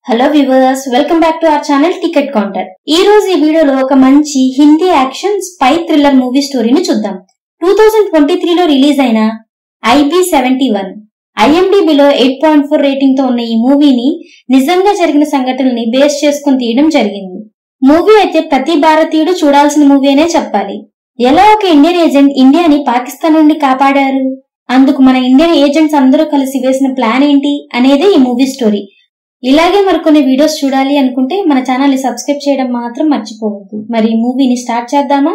hello viewers welcome back to our channel ticket counter ఈ రోజు ఈ వీడియోలో ఒక మంచి Hindi action spy thriller movie స్టోరీని చూద్దాం టూ థౌజండ్ ట్వంటీ త్రీలో రిలీజ్ అయిన ఐబీ సెవెంటీ వన్ ఐఎండిబిలో ఎయిట్ పాయింట్ ఫోర్ రేటింగ్ తో ఉన్న ఈ మూవీని నిజంగా జరిగిన సంఘటనల్ని బేస్ చేసుకుని తీయడం జరిగింది మూవీ అయితే ప్రతి భారతీయుడు చూడాల్సిన మూవీ అనే చెప్పాలి ఎలా ఒక ఇండియన్ ఏజెంట్ ఇండియాని పాకిస్తాన్ నుండి కాపాడారు అందుకు మన ఇండియన్ ఏజెంట్స్ అందరూ కలిసి వేసిన ప్లాన్ ఏంటి అనేదే ఈ మూవీ స్టోరీ ఇలాగే మరికొన్ని వీడియోస్ చూడాలి అనుకుంటే మన ఛానల్ ని సబ్స్క్రైబ్ చేయడం మాత్రం మర్చిపోవద్దు మరి ఈ మూవీని స్టార్ట్ చేద్దామా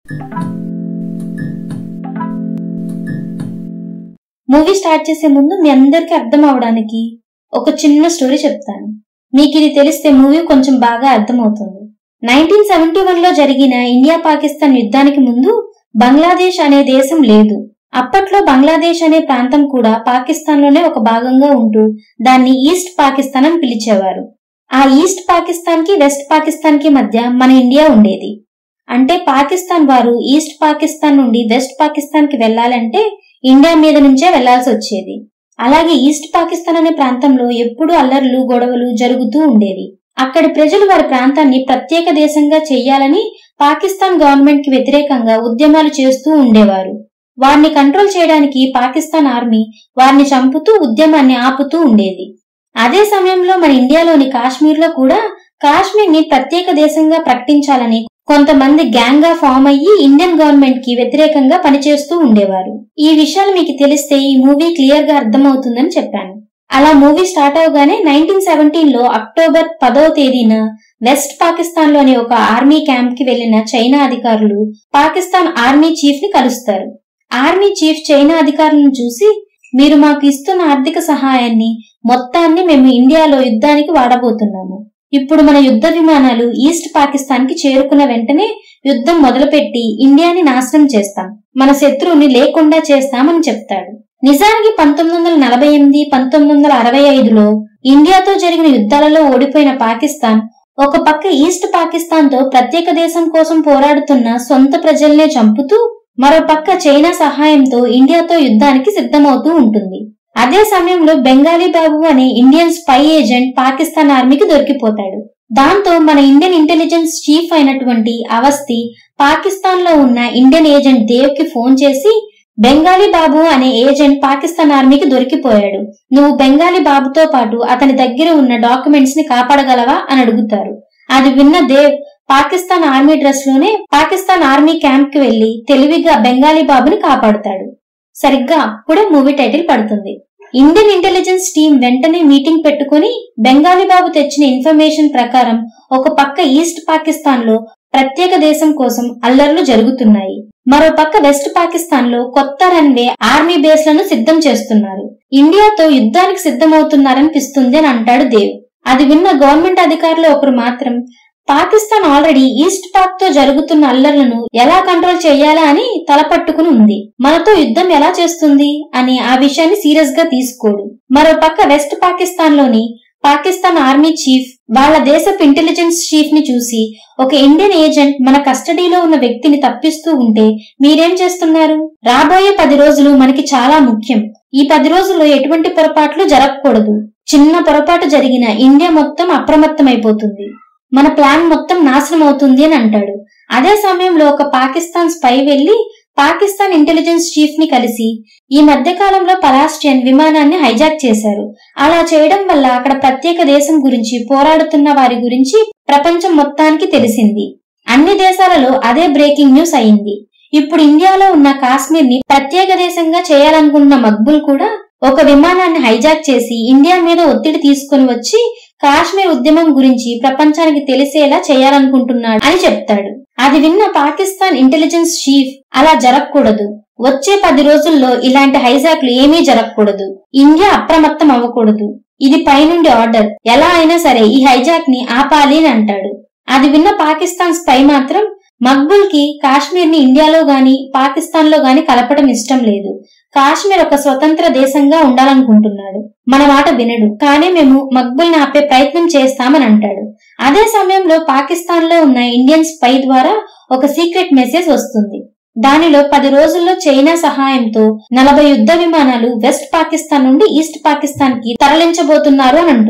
మూవీ స్టార్ట్ చేసే ముందు మీ అందరికీ అర్థం అవడానికి ఒక చిన్న స్టోరీ చెప్తాను మీకు ఇది తెలిస్తే మూవీ కొంచెం బాగా అర్థమవుతుంది నైన్టీన్ సెవెంటీ వన్ లో జరిగిన ఇండియా పాకిస్తాన్ యుద్ధానికి ముందు బంగ్లాదేశ్ అనే దేశం లేదు అప్పట్లో బంగ్లాదేశ్ అనే ప్రాంతం కూడా పాకిస్తాన్ లోనే ఒక భాగంగా ఉంటూ దాన్ని ఈస్ట్ పాకిస్తాన్ అని పిలిచేవారు ఆ ఈస్ట్ పాకిస్తాన్ కి వెస్ట్ పాకిస్తాన్ కి మధ్య మన ఇండియా ఉండేది అంటే పాకిస్తాన్ వారు ఈస్ట్ పాకిస్తాన్ నుండి వెస్ట్ పాకిస్తాన్ కి వెళ్లాలంటే ఇండియా మీద నుంచే వెళ్లాల్సి వచ్చేది అలాగే ఈస్ట్ పాకిస్తాన్ అనే ప్రాంతంలో ఎప్పుడూ అల్లర్లు గొడవలు జరుగుతూ ఉండేవి అక్కడి ప్రజలు వారి ప్రాంతాన్ని ప్రత్యేక దేశంగా చెయ్యాలని పాకిస్తాన్ గవర్నమెంట్ కి వ్యతిరేకంగా ఉద్యమాలు చేస్తూ ఉండేవారు వారిని కంట్రోల్ చేయడానికి పాకిస్తాన్ ఆర్మీ వారిని చంపుతూ ఉద్యమాన్ని ఆపుతూ ఉండేది అదే సమయంలో మన ఇండియాలోని కాశ్మీర్ లో కూడా కాశ్మీర్ ని ప్రత్యేక దేశంగా ప్రకటించాలని కొంతమంది గ్యాంగ్ గా ఫామ్ అయ్యి ఇండియన్ గవర్నమెంట్ కి వ్యతిరేకంగా పనిచేస్తూ ఉండేవారు ఈ విషయాలు మీకు తెలిస్తే ఈ మూవీ క్లియర్ గా అర్థమవుతుందని చెప్పాను అలా మూవీ స్టార్ట్ అవగానే నైన్టీన్ సెవెంటీన్ లో అక్టోబర్ పదవ తేదీన వెస్ట్ పాకిస్తాన్ లోని ఒక ఆర్మీ క్యాంప్ కి వెళ్లిన చైనా అధికారులు పాకిస్తాన్ ఆర్మీ చీఫ్ ని కలుస్తారు ఆర్మీ చీఫ్ చైనా అధికారులను చూసి మీరు మాకు ఇస్తున్న ఆర్థిక సహాయాన్ని మొత్తాన్ని మేము ఇండియాలో యుద్ధానికి వాడబోతున్నాము ఇప్పుడు మన యుద్ధ విమానాలు ఈస్ట్ పాకిస్తాన్ కి చేరుకున్న వెంటనే యుద్ధం మొదలుపెట్టి ఇండియాని నాశనం చేస్తాం మన శత్రువుని లేకుండా చేస్తామని చెప్తాడు నిజానికి పంతొమ్మిది వందల నలభై ఎనిమిది పంతొమ్మిది వందల అరవై ఐదులో ఇండియాతో జరిగిన యుద్ధాలలో ఓడిపోయిన పాకిస్తాన్ ఒక పక్క ఈస్ట్ పాకిస్తాన్ తో ప్రత్యేక దేశం కోసం పోరాడుతున్న సొంత ప్రజల్నే చంపుతూ మరో పక్క చైనా సహాయంతో ఇండియాతో యుద్ధానికి సిద్ధమవుతూ ఉంటుంది అదే సమయంలో బెంగాలీ బాబు అనే ఇండియన్ స్పై ఏజెంట్ పాకిస్తాన్ ఆర్మీకి దొరికిపోతాడు దాంతో మన ఇండియన్ ఇంటెలిజెన్స్ చీఫ్ అయినటువంటి అవస్థి పాకిస్తాన్ లో ఉన్న ఇండియన్ ఏజెంట్ దేవ్ కి ఫోన్ చేసి బెంగాలీ బాబు అనే ఏజెంట్ పాకిస్తాన్ ఆర్మీకి దొరికిపోయాడు నువ్వు బెంగాలీ బాబుతో పాటు అతని దగ్గర ఉన్న డాక్యుమెంట్స్ ని కాపాడగలవా అని అడుగుతారు అది విన్న దేవ్ పాకిస్తాన్ ఆర్మీ డ్రెస్ లోనే పాకిస్తాన్ ఆర్మీ క్యాంప్ కి వెళ్లి తెలివిగా బెంగాలీ బాబుని కాపాడుతాడు సరిగ్గా అప్పుడే మూవీ టైటిల్ పడుతుంది ఇండియన్ ఇంటెలిజెన్స్ టీం వెంటనే మీటింగ్ పెట్టుకుని బెంగాలీ బాబు తెచ్చిన ఇన్ఫర్మేషన్ ప్రకారం ఒక పక్క ఈస్ట్ పాకిస్తాన్ లో ప్రత్యేక దేశం కోసం అల్లర్లు జరుగుతున్నాయి మరో పక్క వెస్ట్ పాకిస్తాన్ లో కొత్త రన్వే ఆర్మీ బేస్లను సిద్ధం చేస్తున్నారు ఇండియాతో యుద్ధానికి సిద్ధమవుతున్నారనిపిస్తుంది అని అంటాడు దేవ్ అది విన్న గవర్నమెంట్ అధికారులు ఒకరు మాత్రం పాకిస్తాన్ ఆల్రెడీ ఈస్ట్ పాక్ తో జరుగుతున్న అల్లర్లను ఎలా కంట్రోల్ చేయాలా అని తలపట్టుకుని ఉంది మనతో యుద్ధం ఎలా చేస్తుంది అని ఆ విషయాన్ని సీరియస్ గా తీసుకోడు మరో పక్క వెస్ట్ పాకిస్తాన్ లోని పాకిస్తాన్ ఆర్మీ చీఫ్ వాళ్ళ దేశపు ఇంటెలిజెన్స్ చీఫ్ ని చూసి ఒక ఇండియన్ ఏజెంట్ మన కస్టడీలో ఉన్న వ్యక్తిని తప్పిస్తూ ఉంటే మీరేం చేస్తున్నారు రాబోయే పది రోజులు మనకి చాలా ముఖ్యం ఈ పది రోజుల్లో ఎటువంటి పొరపాట్లు జరగకూడదు చిన్న పొరపాటు జరిగిన ఇండియా మొత్తం అప్రమత్తమైపోతుంది మన ప్లాన్ మొత్తం నాశనం అవుతుంది అని అంటాడు అదే సమయంలో ఒక పాకిస్తాన్ స్పై వెళ్లి పాకిస్తాన్ ఇంటెలిజెన్స్ చీఫ్ ని కలిసి ఈ మధ్య కాలంలో పలాస్టియన్ విమానాన్ని హైజాక్ చేశారు అలా చేయడం వల్ల అక్కడ ప్రత్యేక దేశం గురించి పోరాడుతున్న వారి గురించి ప్రపంచం మొత్తానికి తెలిసింది అన్ని దేశాలలో అదే బ్రేకింగ్ న్యూస్ అయింది ఇప్పుడు ఇండియాలో ఉన్న కాశ్మీర్ ని ప్రత్యేక దేశంగా చేయాలనుకున్న మక్బుల్ కూడా ఒక విమానాన్ని హైజాక్ చేసి ఇండియా మీద ఒత్తిడి తీసుకుని వచ్చి కాశ్మీర్ ఉద్యమం గురించి ప్రపంచానికి తెలిసేలా చేయాలనుకుంటున్నాడు అని చెప్తాడు అది విన్న పాకిస్తాన్ ఇంటెలిజెన్స్ చీఫ్ అలా జరగకూడదు వచ్చే పది రోజుల్లో ఇలాంటి హైజాక్లు ఏమీ జరగకూడదు ఇండియా అప్రమత్తం అవ్వకూడదు ఇది పైనుండి ఆర్డర్ ఎలా అయినా సరే ఈ హైజాక్ ని ఆపాలి అని అంటాడు అది విన్న పాకిస్తాన్ స్పై మాత్రం మక్బుల్ కి కాశ్మీర్ ని ఇండియాలో గాని పాకిస్తాన్ లో గాని కలపడం ఇష్టం లేదు కాశ్మీర్ ఒక స్వతంత్ర దేశంగా ఉండాలనుకుంటున్నాడు మన మాట వినడు కానీ మేము మక్బుల్ ఆపే ప్రయత్నం చేస్తామని అంటాడు అదే సమయంలో పాకిస్తాన్ లో ఉన్న ఇండియన్ స్పై ద్వారా ఒక సీక్రెట్ మెసేజ్ వస్తుంది దానిలో పది రోజుల్లో చైనా సహాయంతో నలభై యుద్ధ విమానాలు వెస్ట్ పాకిస్తాన్ నుండి ఈస్ట్ పాకిస్తాన్ కి తరలించబోతున్నారు అని అంటుంది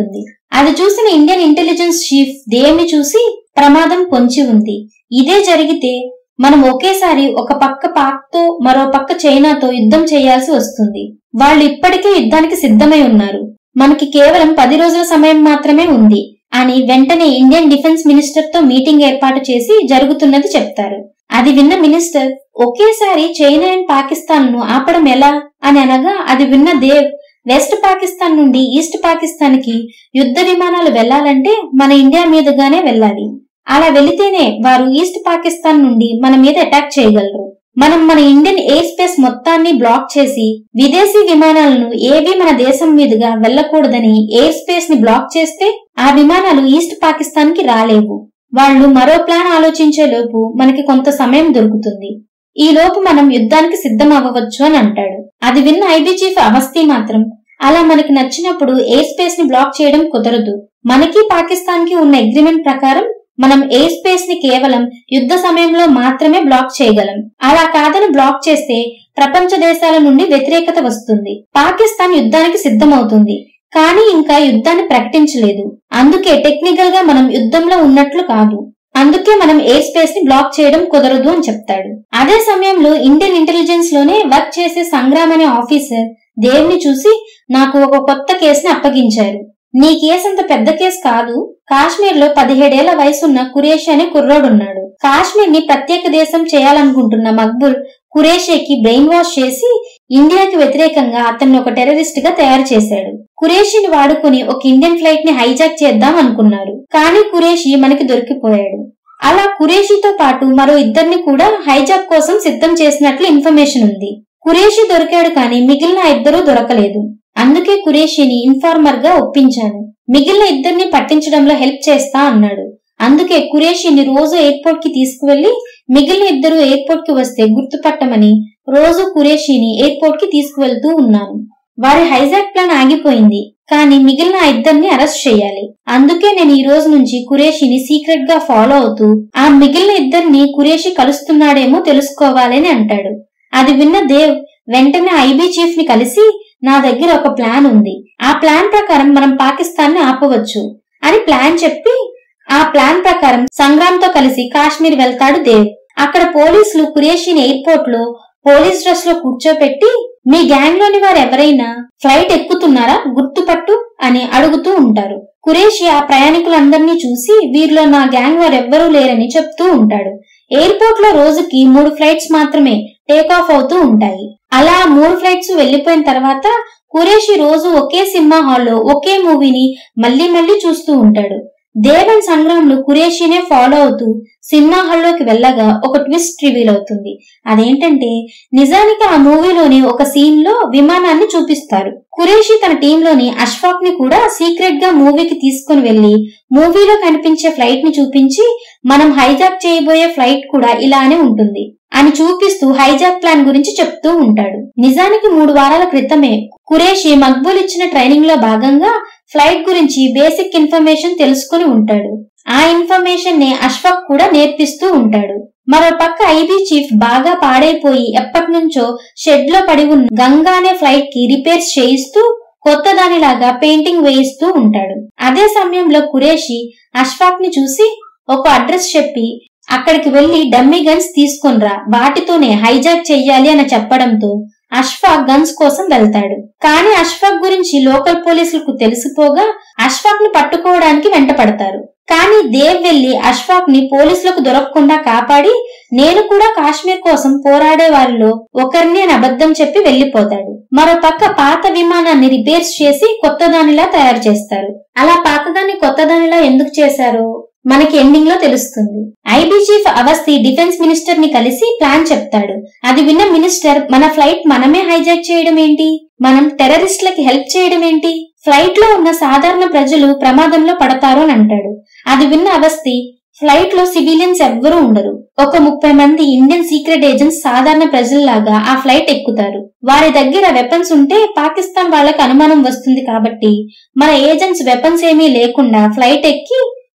అది చూసిన ఇండియన్ ఇంటెలిజెన్స్ చీఫ్ దేవ్ని చూసి ప్రమాదం పొంచి ఉంది ఇదే జరిగితే మనం ఒకేసారి ఒక పక్క పాక్ తో మరో పక్క చైనాతో యుద్ధం చేయాల్సి వస్తుంది వాళ్ళు ఇప్పటికే యుద్ధానికి సిద్ధమై ఉన్నారు మనకి కేవలం పది రోజుల సమయం మాత్రమే ఉంది అని వెంటనే ఇండియన్ డిఫెన్స్ మినిస్టర్ తో మీటింగ్ ఏర్పాటు చేసి జరుగుతున్నది చెప్తారు అది విన్న మినిస్టర్ ఒకేసారి చైనా అండ్ పాకిస్తాన్ ను ఆపడం ఎలా అని అనగా అది విన్న దేవ్ వెస్ట్ పాకిస్తాన్ నుండి ఈస్ట్ పాకిస్తాన్ కి యుద్ధ విమానాలు వెళ్లాలంటే మన ఇండియా మీదుగానే వెళ్ళాలి అలా వెళితేనే వారు ఈస్ట్ పాకిస్తాన్ నుండి మన మీద అటాక్ చేయగలరు మనం మన ఇండియన్ ఎయిర్ స్పేస్ మొత్తాన్ని బ్లాక్ చేసి విదేశీ విమానాలను ఏవి మన దేశం మీదుగా వెళ్లకూడదని ఎయిర్ స్పేస్ ని బ్లాక్ చేస్తే ఆ విమానాలు ఈస్ట్ పాకిస్తాన్ కి రాలేవు వాళ్ళు మరో ప్లాన్ ఆలోచించే లోపు మనకి కొంత సమయం దొరుకుతుంది ఈ లోపు మనం యుద్ధానికి సిద్ధం అవ్వవచ్చు అని అంటాడు అది విన్న ఐబీ చీఫ్ అవస్థి మాత్రం అలా మనకి నచ్చినప్పుడు ఎయిర్ స్పేస్ ని బ్లాక్ చేయడం కుదరదు మనకి పాకిస్తాన్ కి ఉన్న అగ్రిమెంట్ ప్రకారం మనం ఎయిర్ స్పేస్ ని కేవలం యుద్ధ సమయంలో మాత్రమే బ్లాక్ చేయగలం అలా కాదని బ్లాక్ చేస్తే ప్రపంచ దేశాల నుండి వ్యతిరేకత వస్తుంది పాకిస్తాన్ యుద్ధానికి సిద్ధమవుతుంది కానీ ఇంకా యుద్ధాన్ని ప్రకటించలేదు అందుకే టెక్నికల్ గా మనం యుద్ధంలో ఉన్నట్లు కాదు అందుకే మనం ఎయిర్ స్పేస్ ని బ్లాక్ చేయడం కుదరదు అని చెప్తాడు అదే సమయంలో ఇండియన్ ఇంటెలిజెన్స్ లోనే వర్క్ చేసే సంగ్రామ్ అనే ఆఫీసర్ దేవ్ని చూసి నాకు ఒక కొత్త కేసుని అప్పగించారు నీ కేసు అంత పెద్ద కేసు కాదు కాశ్మీర్ లో పదిహేడేళ్ల వయసున్న కురేషి అనే కుర్రోడున్నాడు కాశ్మీర్ ని ప్రత్యేక దేశం చేయాలనుకుంటున్న మక్బుల్ కురేషికి బ్రెయిన్ వాష్ చేసి ఇండియాకి వ్యతిరేకంగా అతన్ని ఒక టెర్రరిస్ట్ గా తయారు చేశాడు కురేషిని వాడుకుని ఒక ఇండియన్ ఫ్లైట్ ని హైజాక్ చేద్దాం అనుకున్నారు కానీ కురేషి మనకి దొరికిపోయాడు అలా కురేషితో పాటు మరో ఇద్దరిని కూడా హైజాక్ కోసం సిద్ధం చేసినట్లు ఇన్ఫర్మేషన్ ఉంది కురేషి దొరికాడు కానీ మిగిలిన ఇద్దరూ దొరకలేదు అందుకే కురేషిని ఇన్ఫార్మర్ గా ఒప్పించాను మిగిలిన ఇద్దరిని పట్టించడంలో హెల్ప్ చేస్తా అన్నాడు అందుకే కురేషిని రోజు ఎయిర్పోర్ట్ కి తీసుకువెళ్లి మిగిలిన ఇద్దరు ఎయిర్పోర్ట్ కి వస్తే గుర్తుపట్టమని రోజు కురేషిని ఎయిర్పోర్ట్ కి తీసుకువెళ్తూ ఉన్నాను వారి హైజాక్ ప్లాన్ ఆగిపోయింది కానీ మిగిలిన ఆ ఇద్దరిని అరెస్ట్ చేయాలి అందుకే నేను ఈ రోజు నుంచి కురేషిని సీక్రెట్ గా ఫాలో అవుతూ ఆ మిగిలిన ఇద్దరిని కురేషి కలుస్తున్నాడేమో తెలుసుకోవాలని అంటాడు అది విన్న దేవ్ వెంటనే ఐబీ చీఫ్ ని కలిసి నా దగ్గర ఒక ప్లాన్ ఉంది ఆ ప్లాన్ ప్రకారం మనం పాకిస్తాన్ ని ఆపవచ్చు అని ప్లాన్ చెప్పి ఆ ప్లాన్ ప్రకారం సంగ్రామ్ తో కలిసి కాశ్మీర్ వెళ్తాడు దేవ్ అక్కడ పోలీసులు కురేషిని ఎయిర్పోర్ట్ లో పోలీస్ డ్రెస్ లో కూర్చోపెట్టి మీ గ్యాంగ్ లోని వారు ఎవరైనా ఫ్లైట్ ఎక్కుతున్నారా గుర్తుపట్టు అని అడుగుతూ ఉంటారు కురేషి ఆ ప్రయాణికులందరినీ చూసి వీరిలో నా గ్యాంగ్ వారు ఎవ్వరూ లేరని చెప్తూ ఉంటాడు ఎయిర్పోర్ట్ లో రోజుకి మూడు ఫ్లైట్స్ మాత్రమే టేక్ ఆఫ్ అవుతూ ఉంటాయి అలా ఆ మూడు ఫ్లైట్స్ వెళ్లిపోయిన తర్వాత కురేషి రోజు ఒకే సినిమా హాల్లో ఒకే మూవీని మళ్ళీ మళ్ళీ చూస్తూ ఉంటాడు దేవన్ సంగ్రామ్లు కురేషినే ఫాలో అవుతూ సినిమా హాల్లోకి వెళ్ళగా ఒక ట్విస్ట్ రివీల్ అవుతుంది అదేంటంటే నిజానికి ఆ మూవీలోని ఒక సీన్ లో విమానాన్ని చూపిస్తారు కురేషి తన టీంలోని అష్ఫాక్ ని కూడా సీక్రెట్ గా మూవీకి తీసుకుని వెళ్లి మూవీలో కనిపించే ఫ్లైట్ ని చూపించి మనం హైజాక్ చేయబోయే ఫ్లైట్ కూడా ఇలానే ఉంటుంది అని చూపిస్తూ హైజాక్ ప్లాన్ గురించి చెప్తూ ఉంటాడు నిజానికి మూడు వారాల క్రితమే కురేషి మక్బూల్ ఇచ్చిన ట్రైనింగ్ లో భాగంగా ఫ్లైట్ గురించి బేసిక్ ఇన్ఫర్మేషన్ తెలుసుకుని ఉంటాడు ఆ ఇన్ఫర్మేషన్ నే అష్ఫాక్ కూడా నేర్పిస్తూ ఉంటాడు మరో పక్క ఐబీ చీఫ్ బాగా పాడైపోయి ఎప్పటి నుంచో షెడ్ లో పడి ఉన్న గంగా అనే ఫ్లైట్ కి రిపేర్స్ చేయిస్తూ కొత్త దానిలాగా పెయింటింగ్ వేయిస్తూ ఉంటాడు అదే సమయంలో కురేషి అష్ఫాక్ ని చూసి ఒక అడ్రస్ చెప్పి అక్కడికి వెళ్లి డమ్మీ గన్స్ తీసుకొనిరా వాటితోనే హైజాక్ చెయ్యాలి అని చెప్పడంతో అష్ఫాక్ గన్స్ కోసం వెళ్తాడు కానీ అష్ఫాక్ గురించి లోకల్ పోలీసులకు తెలిసిపోగా అష్ఫాక్ ని పట్టుకోవడానికి వెంట పడతారు కానీ దేవ్ వెళ్లి అష్ఫాక్ ని పోలీసులకు దొరకకుండా కాపాడి నేను కూడా కాశ్మీర్ కోసం పోరాడే వారిలో ఒకరిని అని అబద్ధం చెప్పి వెళ్లిపోతాడు మరో పక్క పాత విమానాన్ని రిపేర్స్ చేసి కొత్త దానిలా తయారు చేస్తారు అలా పాతదాన్ని కొత్త దానిలా ఎందుకు చేశారో మనకి ఎండింగ్ లో తెలుస్తుంది IB chief Awasthi defence minister ని కలిసి ప్లాన్ చెప్తాడు అది విన్న మినిస్టర్ మన ఫ్లైట్ మనమే హైజాక్ చేయడం ఏంటి మనం టెర్రరిస్టులకి హెల్ప్ చేయడం ఏంటి ఫ్లైట్ లో ఉన్న సాధారణ ప్రజలు ప్రమాదంలో పడతారు అని అంటాడు అది విన్న అవస్థి ఫ్లైట్ లో సివిలియన్స్ ఎవ్వరూ ఉండరు ఒక ముప్పై మంది ఇండియన్ సీక్రెట్ ఏజెంట్స్ సాధారణ ప్రజల్లాగా ఆ ఫ్లైట్ ఎక్కుతారు వారి దగ్గర వెపన్స్ ఉంటే పాకిస్తాన్ వాళ్ళకి అనుమానం వస్తుంది కాబట్టి మన ఏజెంట్స్ వెపన్స్ ఏమీ లేకుండా ఫ్లైట్ ఎక్కి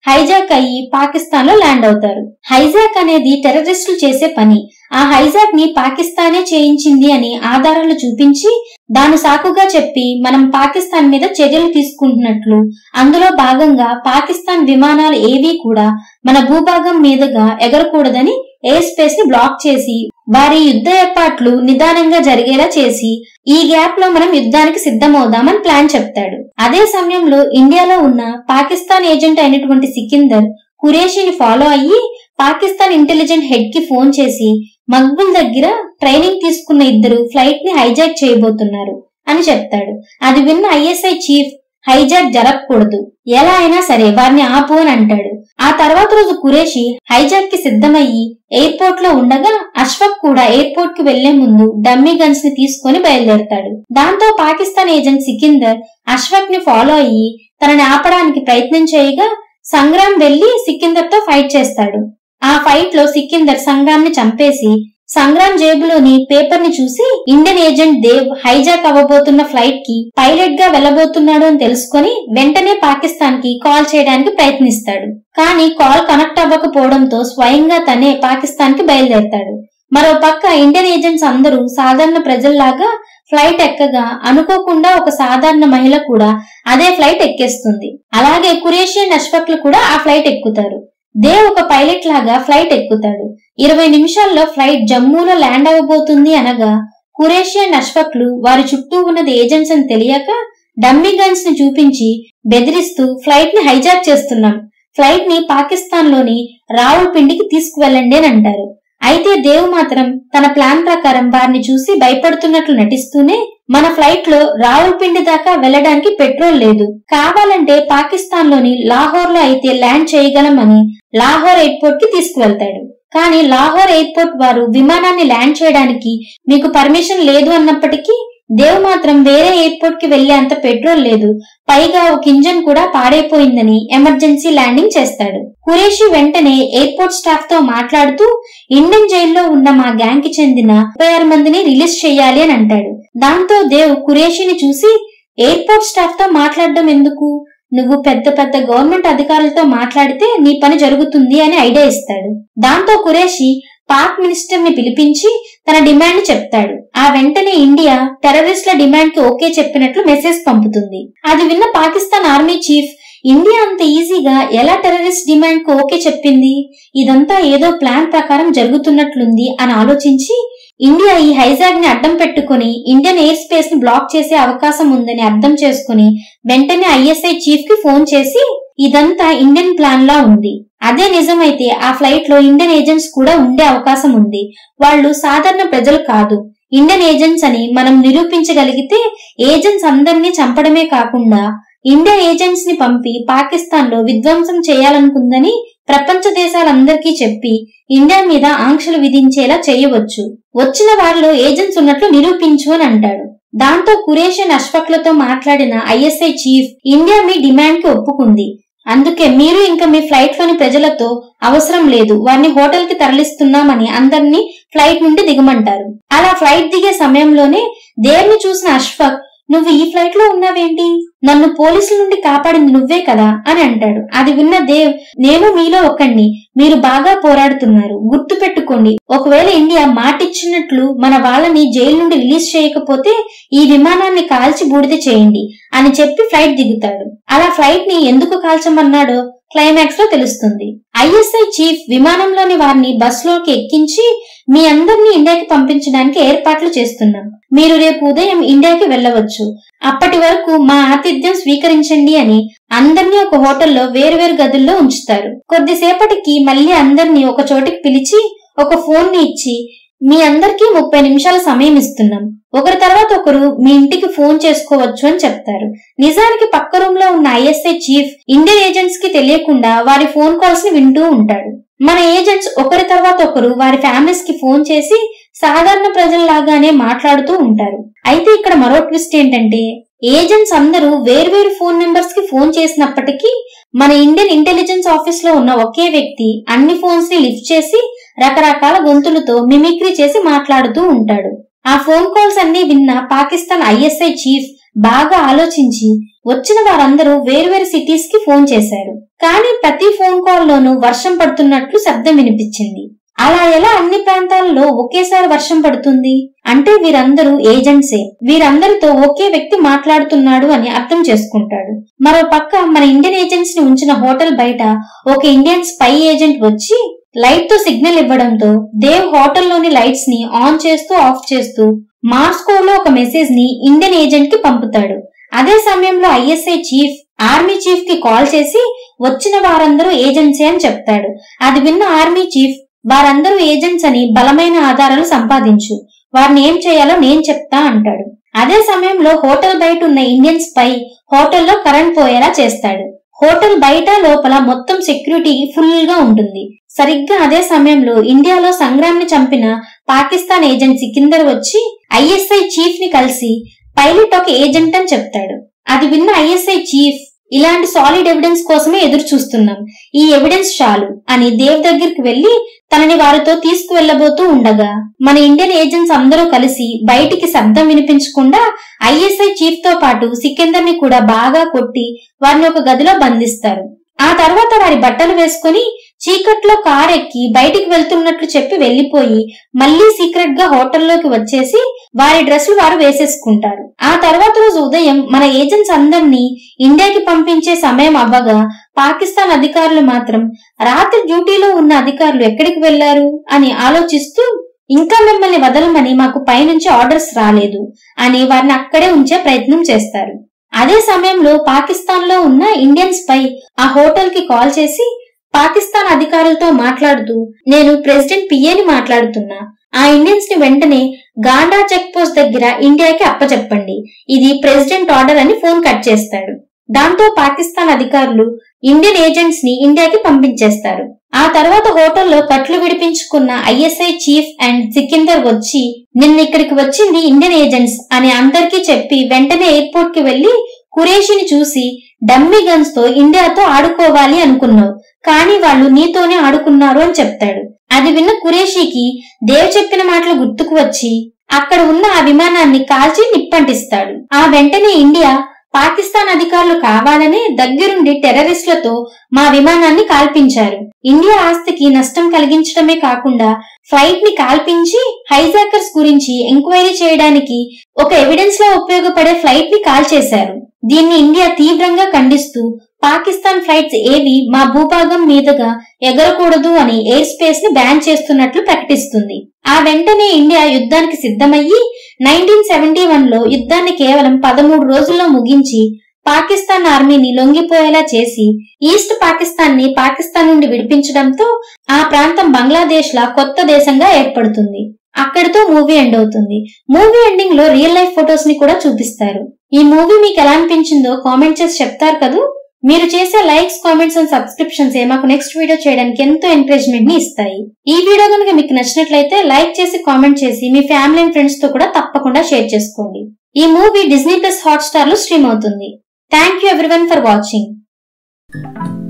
హైజాక్ అయ్యి పాకిస్తాన్ లో ల్యాండ్ అవుతారు హైజాక్ అనేది టెర్రరిస్టులు చేసే పని ఆ హైజాక్ ని పాకిస్తానే చేయించింది అని ఆధారాలు చూపించి దాని సాకుగా చెప్పి మనం పాకిస్తాన్ మీద చర్యలు తీసుకుంటున్నట్లు అందులో భాగంగా పాకిస్తాన్ విమానాలు ఏవీ కూడా మన భూభాగం మీదుగా ఎగరకూడదని ఎయిర్ స్పేస్ ని బ్లాక్ చేసి వారి యుద్ధ ఏర్పాట్లు నిదానంగా జరిగేలా చేసి ఈ గ్యాప్ లో మనం యుద్ధానికి సిద్ధమవుదామని ప్లాన్ చెప్తాడు అదే సమయంలో ఇండియాలో ఉన్న పాకిస్తాన్ ఏజెంట్ అయినటువంటి సికిందర్ ఖురేషిని ఫాలో అయ్యి పాకిస్తాన్ ఇంటెలిజెంట్ హెడ్ కి ఫోన్ చేసి మక్బుల్ దగ్గర ట్రైనింగ్ తీసుకున్న ఇద్దరు ఫ్లైట్ ని హైజాక్ చేయబోతున్నారు అని చెప్తాడు అది విన్న ఐఎస్ఐ చీఫ్ హైజాక్ జరగకూడదు ఎలా అయినా సరే వారిని ఆపు అని అంటాడు ఆ తర్వాత రోజు కురేషి హైజాక్ కి సిద్ధమయ్యి ఎయిర్పోర్ట్ లో ఉండగా అష్ఫక్ కూడా ఎయిర్పోర్ట్ కి వెళ్లే ముందు డమ్మీ గన్స్ ని తీసుకుని బయలుదేరతాడు దాంతో పాకిస్తాన్ ఏజెంట్ సికిందర్ అష్ఫక్ ని ఫాలో అయ్యి తనని ఆపడానికి ప్రయత్నం చేయగా సంగ్రామ్ వెళ్లి సికిందర్ తో ఫైట్ చేస్తాడు ఆ ఫైట్ లో సికిందర్ సంగ్రామ్ ని చంపేసి సంగ్రామ్ జేబులోని పేపర్ ని చూసి ఇండియన్ ఏజెంట్ దేవ్ హైజాక్ అవ్వబోతున్న ఫ్లైట్ కి పైలట్ గా వెళ్లబోతున్నాడు అని తెలుసుకొని వెంటనే పాకిస్తాన్ కి కాల్ చేయడానికి ప్రయత్నిస్తాడు కానీ కాల్ కనెక్ట్ అవ్వకపోవడంతో స్వయంగా తనే పాకిస్తాన్ కి బయలుదేరతాడు మరో పక్క ఇండియన్ ఏజెంట్స్ అందరూ సాధారణ ప్రజల్లాగా ఫ్లైట్ ఎక్కగా అనుకోకుండా ఒక సాధారణ మహిళ కూడా అదే ఫ్లైట్ ఎక్కేస్తుంది అలాగే కురేషియన్ అష్ఫక్లు కూడా ఆ ఫ్లైట్ ఎక్కుతారు దేవ్ ఒక పైలట్ లాగా ఫ్లైట్ ఎక్కుతాడు ఇరవై నిమిషాల్లో ఫ్లైట్ జమ్మూలో ల్యాండ్ అవ్వబోతుంది అనగా కురేషియన్ అష్ఫక్లు వారి చుట్టూ ఉన్నది ఏజెంట్స్ అని తెలియక డమ్మీ గన్స్ ని చూపించి బెదిరిస్తూ ఫ్లైట్ ని హైజాక్ చేస్తున్నాం ఫ్లైట్ ని పాకిస్తాన్ లోని రావుల్పిండికి తీసుకువెళ్ళండి అని అంటారు అయితే దేవ్ మాత్రం తన ప్లాన్ ప్రకారం వారిని చూసి భయపడుతున్నట్లు నటిస్తూనే మన ఫ్లైట్ లో రావుల్పిండి దాకా వెళ్ళడానికి పెట్రోల్ లేదు కావాలంటే పాకిస్తాన్ లోని లాహోర్ లో అయితే ల్యాండ్ చేయగలమని లాహోర్ ఎయిర్పోర్ట్ కి తీసుకువెళ్తాడు కానీ లాహోర్ ఎయిర్పోర్ట్ వారు విమానాన్ని ల్యాండ్ చేయడానికి మీకు పర్మిషన్ లేదు అన్నప్పటికీ దేవ్ మాత్రం వేరే ఎయిర్పోర్ట్ కి వెళ్లే అంత పెట్రోల్ లేదు పైగా ఒక ఇంజన్ కూడా పాడైపోయిందని ఎమర్జెన్సీ ల్యాండింగ్ చేస్తాడు కురేషి వెంటనే ఎయిర్పోర్ట్ స్టాఫ్ తో మాట్లాడుతూ ఇండియన్ జైల్లో ఉన్న మా గ్యాంగ్ కి చెందిన ముప్పై ఆరు మందిని రిలీజ్ చేయాలి అని అంటాడు దాంతో దేవ్ కురేషిని చూసి ఎయిర్పోర్ట్ స్టాఫ్ తో మాట్లాడడం ఎందుకు నువ్వు పెద్ద పెద్ద గవర్నమెంట్ అధికారులతో మాట్లాడితే నీ పని జరుగుతుంది అని ఐడియా ఇస్తాడు దాంతో కురేషి పాక్ మినిస్టర్ ని పిలిపించి తన డిమాండ్ చెప్తాడు ఆ వెంటనే ఇండియా టెర్రరిస్టుల డిమాండ్ కి ఓకే చెప్పినట్లు మెసేజ్ పంపుతుంది అది విన్న పాకిస్తాన్ ఆర్మీ చీఫ్ ఇండియా అంత ఈజీగా ఎలా టెర్రరిస్ట్ డిమాండ్ కు ఓకే చెప్పింది ఇదంతా ఏదో ప్లాన్ ప్రకారం జరుగుతున్నట్లుంది అని ఆలోచించి ఇండియా ఈ హైజాగ్ ని అడ్డం పెట్టుకుని ఇండియన్ ఎయిర్ స్పేస్ ని బ్లాక్ చేసే అవకాశం ఉందని అర్థం చేసుకుని వెంటనే ఐఎస్ఐ చీఫ్ కి ఫోన్ చేసి ఇదంతా ఇండియన్ ప్లాన్ లా ఉంది అదే నిజమైతే ఆ ఫ్లైట్ లో ఇండియన్ ఏజెంట్స్ కూడా ఉండే అవకాశం ఉంది వాళ్ళు సాధారణ ప్రజలు కాదు ఇండియన్ ఏజెంట్స్ అని మనం నిరూపించగలిగితే ఏజెంట్స్ అందరినీ చంపడమే కాకుండా ఇండియన్ ఏజెంట్స్ ని పంపి పాకిస్తాన్ లో విధ్వంసం చేయాలనుకుందని ప్రపంచ దేశాలందరికీ చెప్పి ఇండియా మీద ఆంక్షలు విధించేలా చేయవచ్చు వచ్చిన వారిలో ఏజెంట్స్ ఉన్నట్లు నిరూపించు అని అంటాడు దాంతో కురేషన్ అష్ఫక్లతో మాట్లాడిన ఐఎస్ఐ చీఫ్ ఇండియా మీ డిమాండ్ కి ఒప్పుకుంది అందుకే మీరు ఇంకా మీ ఫ్లైట్ లోని ప్రజలతో అవసరం లేదు వారిని హోటల్ కి తరలిస్తున్నామని అందరినీ ఫ్లైట్ నుండి దిగమంటారు అలా ఫ్లైట్ దిగే సమయంలోనే దేవ్ని చూసిన అష్ఫక్ నువ్వు ఈ ఫ్లైట్ లో ఉన్నావేంటి నన్ను పోలీసుల నుండి కాపాడింది నువ్వే కదా అని అంటాడు అది విన్న దేవ్ నేను మీలో ఒకణ్ణి మీరు బాగా పోరాడుతున్నారు గుర్తు పెట్టుకోండి ఒకవేళ ఇండియా మాటిచ్చినట్లు మన వాళ్ళని జైలు నుండి రిలీజ్ చేయకపోతే ఈ విమానాన్ని కాల్చి బూడిద చేయండి అని చెప్పి ఫ్లైట్ దిగుతాడు అలా ఫ్లైట్ ని ఎందుకు కాల్చమన్నాడో క్లైమాక్స్ లో తెలుస్తుంది ఐఎస్ఐ చీఫ్ విమానంలోని వారిని బస్సులోకి ఎక్కించి మీ అందరినీ ఇండియాకి పంపించడానికి ఏర్పాట్లు చేస్తున్నాం మీరు రేపు ఉదయం ఇండియాకి వెళ్ళవచ్చు అప్పటి వరకు మా ఆతిథ్యం స్వీకరించండి అని అందరినీ ఒక హోటల్లో వేరువేరు గదుల్లో ఉంచుతారు కొద్దిసేపటికి మళ్ళీ అందరినీ ఒక చోటికి పిలిచి ఒక ఫోన్ ని ఇచ్చి మీ అందరికీ ముప్పై నిమిషాల సమయం ఇస్తున్నాం ఒకరి తర్వాత ఒకరు మీ ఇంటికి ఫోన్ చేసుకోవచ్చు అని చెప్తారు నిజానికి పక్క రూమ్ లో ఉన్న ఐఎస్ఐ చీఫ్ ఇండియన్ ఏజెంట్స్ కి తెలియకుండా వారి ఫోన్ కాల్స్ ని వింటూ ఉంటాడు మన ఏజెంట్స్ ఒకరి తర్వాత ఒకరు వారి ఫ్యామిలీస్ కి ఫోన్ చేసి సాధారణ ప్రజల్లాగానే మాట్లాడుతూ ఉంటారు అయితే ఇక్కడ మరో ట్విస్ట్ ఏంటంటే ఏజెంట్స్ అందరూ వేర్వేరు ఫోన్ నెంబర్స్ కి ఫోన్ చేసినప్పటికీ మన ఇండియన్ ఇంటెలిజెన్స్ ఆఫీస్ లో ఉన్న ఒకే వ్యక్తి అన్ని ఫోన్స్ ని లిఫ్ట్ చేసి రకరకాల గొంతులతో మిమిక్రీ చేసి మాట్లాడుతూ ఉంటాడు ఆ ఫోన్ కాల్స్ అన్ని విన్న పాకిస్తాన్ ఐఎస్ఐ చీఫ్ బాగా ఆలోచించి వచ్చిన వారందరూ వేరువేరు సిటీస్ కి ఫోన్ చేశారు కానీ ప్రతి ఫోన్ కాల్ లోనూ వర్షం పడుతున్నట్లు శబ్దం వినిపించింది అలా ఎలా అన్ని ప్రాంతాల్లో ఒకేసారి వర్షం పడుతుంది అంటే వీరందరూ ఏజెంట్సే వీరందరితో ఒకే వ్యక్తి మాట్లాడుతున్నాడు అని అర్థం చేసుకుంటాడు మరో పక్క మన ఇండియన్ ఏజెంట్స్ ని ఉంచిన హోటల్ బయట ఒక ఇండియన్ స్పై ఏజెంట్ వచ్చి లైట్ తో సిగ్నల్ ఇవ్వడంతో దేవ్ హోటల్లోని లైట్స్ ని ఆన్ చేస్తూ ఆఫ్ చేస్తూ మార్స్కోలో ఒక మెసేజ్ ని ఇండియన్ ఏజెంట్ కి పంపుతాడు అదే సమయంలో ఐఎస్ఐ చీఫ్ ఆర్మీ చీఫ్ కి కాల్ చేసి వచ్చిన వారందరూ ఏజెన్సీ అని చెప్తాడు అది విన్న ఆర్మీ చీఫ్ వారందరూ ఏజెంట్స్ అని బలమైన ఆధారాలు సంపాదించు వారిని ఏం చేయాలో నేను చెప్తా అంటాడు అదే సమయంలో హోటల్ బయట ఉన్న ఇండియన్ స్పై హోటల్లో కరెంట్ పోయేలా చేస్తాడు హోటల్ బయట లోపల మొత్తం సెక్యూరిటీ ఫుల్ గా ఉంటుంది సరిగ్గా అదే సమయంలో ఇండియాలో సంగ్రామ్ ని చంపిన పాకిస్తాన్ ఏజెన్సీ కిందరు వచ్చి ఐఎస్ఐ చీఫ్ ని కలిసి పైలట్ ఒక ఏజెంట్ అని చెప్తాడు అది విన్న ఐఎస్ఐ చీఫ్ ఇలాంటి సాలిడ్ ఎవిడెన్స్ కోసమే ఎదురు చూస్తున్నాం ఈ ఎవిడెన్స్ చాలు అని దేవ్ దగ్గరికి వెళ్లి తనని వారితో తీసుకువెళ్లబోతూ ఉండగా మన ఇండియన్ ఏజెంట్స్ అందరూ కలిసి బయటికి శబ్దం వినిపించకుండా ఐఎస్ఐ చీఫ్ తో పాటు సికిందర్ ని కూడా బాగా కొట్టి వారిని ఒక గదిలో బంధిస్తారు ఆ తర్వాత వారి బట్టలు వేసుకుని చీకట్లో కార్ ఎక్కి బయటికి వెళ్తున్నట్లు చెప్పి వెళ్లిపోయి మళ్లీ సీక్రెట్ గా హోటల్లోకి వచ్చేసి వారి డ్రెస్సులు వారు వేసేసుకుంటారు ఆ తర్వాత రోజు ఉదయం మన ఏజెంట్స్ అందరినీ ఇండియాకి పంపించే సమయం అవ్వగా పాకిస్తాన్ అధికారులు మాత్రం రాత్రి డ్యూటీలో ఉన్న అధికారులు ఎక్కడికి వెళ్లారు అని ఆలోచిస్తూ ఇంకా మిమ్మల్ని వదలమని మాకు పైనుంచి ఆర్డర్స్ రాలేదు అని వారిని అక్కడే ఉంచే ప్రయత్నం చేస్తారు అదే సమయంలో పాకిస్తాన్ లో ఉన్న ఇండియన్ స్పై ఆ హోటల్ కి కాల్ చేసి పాకిస్తాన్ అధికారులతో మాట్లాడుతూ నేను ప్రెసిడెంట్ పిఏని మాట్లాడుతున్నా ఆ ఇండియన్స్ ని వెంటనే గాండా చెక్ పోస్ట్ దగ్గర ఇండియాకి అప్పచెప్పండి ఇది ప్రెసిడెంట్ ఆర్డర్ అని ఫోన్ కట్ చేస్తాడు దాంతో పాకిస్తాన్ అధికారులు ఇండియన్ ఏజెంట్స్ ని ఇండియాకి పంపించేస్తారు ఆ తర్వాత హోటల్లో కట్లు విడిపించుకున్న ఐఎస్ఐ చీఫ్ అండ్ సికిందర్ వచ్చి నిన్న ఇక్కడికి వచ్చింది ఇండియన్ ఏజెంట్స్ అని అందరికీ చెప్పి వెంటనే ఎయిర్పోర్ట్ కి వెళ్లి కురేషిని చూసి డమ్మీ గన్స్ తో ఇండియాతో ఆడుకోవాలి అనుకున్నావు కానీ వాళ్ళు నీతోనే ఆడుకున్నారు అని చెప్తాడు అది విన్న కురేషికి దేవ్ చెప్పిన మాటలు గుర్తుకు వచ్చి అక్కడ ఉన్న ఆ విమానాన్ని కాల్చి నిప్పంటిస్తాడు ఆ వెంటనే ఇండియా పాకిస్తాన్ అధికారులు కావాలనే దగ్గరుండి టెర్రరిస్టులతో మా విమానాన్ని కాల్పించారు ఇండియా ఆస్తికి నష్టం కలిగించడమే కాకుండా ఫ్లైట్ ని కాల్పించి హైజాకర్స్ గురించి ఎంక్వైరీ చేయడానికి ఒక ఎవిడెన్స్ లా ఉపయోగపడే ఫ్లైట్ ని కాల్ చేశారు దీన్ని ఇండియా తీవ్రంగా ఖండిస్తూ పాకిస్తాన్ ఫ్లైట్స్ ఏవి మా భూభాగం మీదుగా ఎగరకూడదు అని ఎయిర్ స్పేస్ ని బ్యాన్ చేస్తున్నట్లు ప్రకటిస్తుంది ఆ వెంటనే ఇండియా యుద్ధానికి సిద్ధమయ్యి నైన్టీన్ సెవెంటీ వన్ లో యుద్ధాన్ని కేవలం పదమూడు రోజుల్లో ముగించి పాకిస్తాన్ ఆర్మీని లొంగిపోయేలా చేసి ఈస్ట్ పాకిస్తాన్ ని పాకిస్తాన్ నుండి విడిపించడంతో ఆ ప్రాంతం బంగ్లాదేశ్ లా కొత్త దేశంగా ఏర్పడుతుంది అక్కడితో మూవీ ఎండ్ అవుతుంది మూవీ ఎండింగ్ లో రియల్ లైఫ్ ఫొటోస్ ని కూడా చూపిస్తారు ఈ మూవీ మీకు ఎలా అనిపించిందో కామెంట్ చేసి చెప్తారు కదూ మీరు చేసే లైక్స్ కామెంట్స్ అండ్ సబ్స్క్రిప్షన్స్ ఏ మాకు నెక్స్ట్ వీడియో చేయడానికి ఎంతో ఎంకరేజ్మెంట్ ని ఇస్తాయి ఈ వీడియో కనుక మీకు నచ్చినట్లయితే లైక్ చేసి కామెంట్ చేసి మీ ఫ్యామిలీ అండ్ ఫ్రెండ్స్ తో కూడా తప్పకుండా షేర్ చేసుకోండి ఈ movie Disney plus Hotstar లో స్ట్రీమ్ అవుతుంది thank you everyone for watching